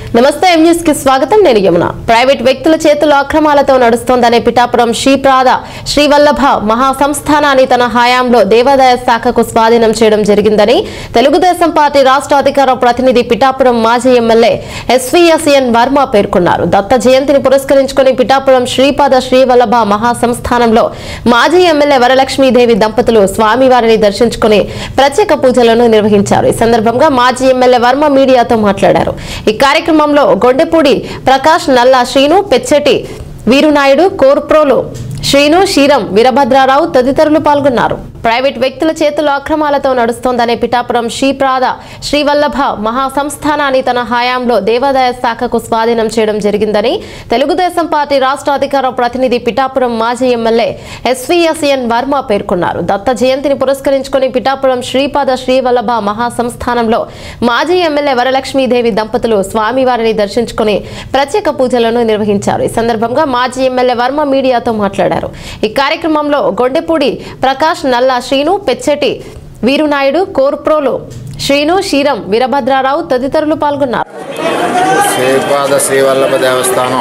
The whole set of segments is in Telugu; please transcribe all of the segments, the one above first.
నమస్తే ఎం న్యూస్ కి స్వాగతం నేను యమున ప్రైవేట్ వ్యక్తుల చేతుల్లో అక్రమాలతో నడుస్తోందనే పిఠాపురం శ్రీప్రాద శ్రీవల్లభ మహాసంస్థానాన్ని తన హయాంలో దేవాదాయ శాఖకు స్వాధీనం చేయడం జరిగిందని తెలుగుదేశం పార్టీ రాష్ట్ర అధికార ప్రతినిధి పిఠాపురం మాజీ ఎమ్మెల్యే ఎస్వీఎస్ఎన్ వర్మ పేర్కొన్నారు దత్త జయంతిని పురస్కరించుకుని పిఠాపురం శ్రీపాద శ్రీవల్లభ మహాసంస్థానంలో మాజీ ఎమ్మెల్యే వరలక్ష్మీదేవి దంపతులు స్వామివారిని దర్శించుకుని ప్రత్యేక పూజలను నిర్వహించారు ఈ సందర్భంగా మాజీ ఎమ్మెల్యే వర్మ మీడియాతో మాట్లాడారు ఈ కార్యక్రమంలో గొండెపూడి ప్రకాష్ నల్లా శ్రీను పెచ్చెటి వీరునాయుడు కోర్ప్రోలు శ్రీను శ్రీరం వీరభద్రారావు తదితరులు పాల్గొన్నారు ప్రైవేట్ వ్యక్తుల చేతుల్లో అక్రమాలతో నడుస్తోందనే పిఠాపురం శ్రీప్రాద శ్రీవల్లభ మహాసంస్థానాన్ని తన హయాంలో దేవాదాయ శాఖకు స్వాధీనం చేయడం జరిగిందని తెలుగుదేశం పార్టీ రాష్ట్ర అధికార ప్రతినిధి పిఠాపురం మాజీ ఎమ్మెల్యే ఎస్వీఎస్ఎన్ వర్మ పేర్కొన్నారు దత్త జయంతిని పురస్కరించుకుని పిఠాపురం శ్రీపాద శ్రీవల్లభ మహాసంస్థానంలో మాజీ ఎమ్మెల్యే వరలక్ష్మీదేవి దంపతులు స్వామివారిని దర్శించుకుని ప్రత్యేక పూజలను నిర్వహించారు ఈ సందర్భంగా మాజీ ఎమ్మెల్యే వర్మ మీడియాతో మాట్లాడారు ఈ కార్యక్రమంలో గొండెపూడి ప్రకాష్ నల్లా శ్రీను పెచ్చెటి వీరునాయుడు కోర్ప్రోలు శ్రీను శ్రీరం వీరభద్రారావు తదితరులు పాల్గొన్నారు శ్రీపాద శ్రీవల్లభ దేవస్థానం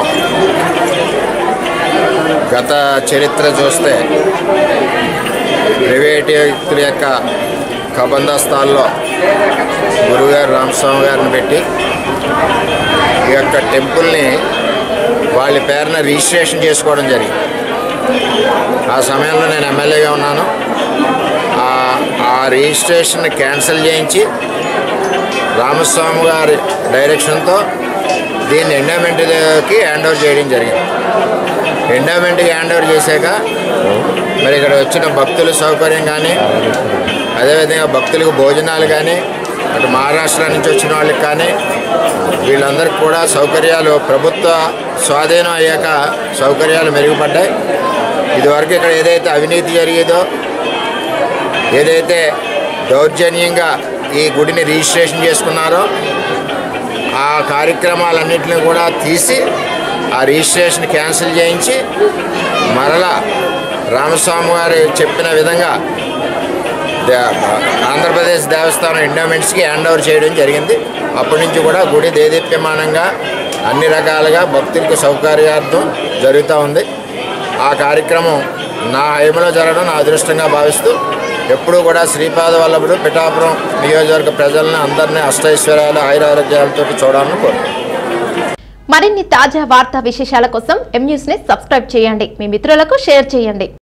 గత చరిత్ర చూస్తే ప్రైవేట్ వ్యక్తుల యొక్క కబంధస్థాల్లో గురుగారు రామస్వామి గారిని పెట్టి ఈ యొక్క టెంపుల్ని వాళ్ళ పేరున రిజిస్ట్రేషన్ చేసుకోవడం జరిగింది ఆ సమయంలో నేను ఎమ్మెల్యేగా ఉన్నాను ఆ- ఆ రిజిస్ట్రేషన్ క్యాన్సిల్ చేయించి రామస్వామి గారి డైరెక్షన్తో దీన్ని ఎండోమెంట్కి హ్యాండ్ ఓవర్ చేయడం జరిగింది ఎండోమెంట్కి హ్యాండ్ ఓవర్ చేశాక మరి ఇక్కడ వచ్చిన భక్తుల సౌకర్యం కానీ అదేవిధంగా భక్తులకు భోజనాలు కానీ అటు మహారాష్ట్ర నుంచి వచ్చిన వాళ్ళకి కానీ వీళ్ళందరికీ కూడా సౌకర్యాలు ప్రభుత్వ స్వాధీనం అయ్యాక సౌకర్యాలు మెరుగుపడ్డాయి ఇదివరకు ఇక్కడ ఏదైతే అవినీతి జరిగేదో ఏదైతే దౌర్జన్యంగా ఈ గుడిని రిజిస్ట్రేషన్ చేసుకున్నారో ఆ కార్యక్రమాలన్నింటినీ కూడా తీసి ఆ రిజిస్ట్రేషన్ క్యాన్సిల్ చేయించి మరలా రామస్వామి గారు చెప్పిన విధంగా దే- ఆంధ్రప్రదేశ్ దేవస్థానం ఎండోమెంట్స్కి హ్యాండ్ ఓవర్ చేయడం జరిగింది అప్పటి నుంచి కూడా గుడి దేదీప్యమానంగా అన్ని రకాలుగా భక్తులకు సౌకర్యార్థం జరుగుతూ ఉంది ఆ కార్యక్రమం నా హయంలో జరగడం నా అదృష్టంగా భావిస్తూ ఎప్పుడూ కూడా శ్రీపాద వల్లభుడు పిఠాపురం నియోజకవర్గ ప్రజలను అందరినీ అష్టైశ్వర్యాలు ఆయురారోగ్యాలతో చూడాలని కోరుకుంటున్నాను మరిన్ని తాజా వార్తా విశేషాల కోసం ఎం న్యూస్ ని సబ్స్క్రైబ్ చేయండి మీ మిత్రులకు షేర్ చేయండి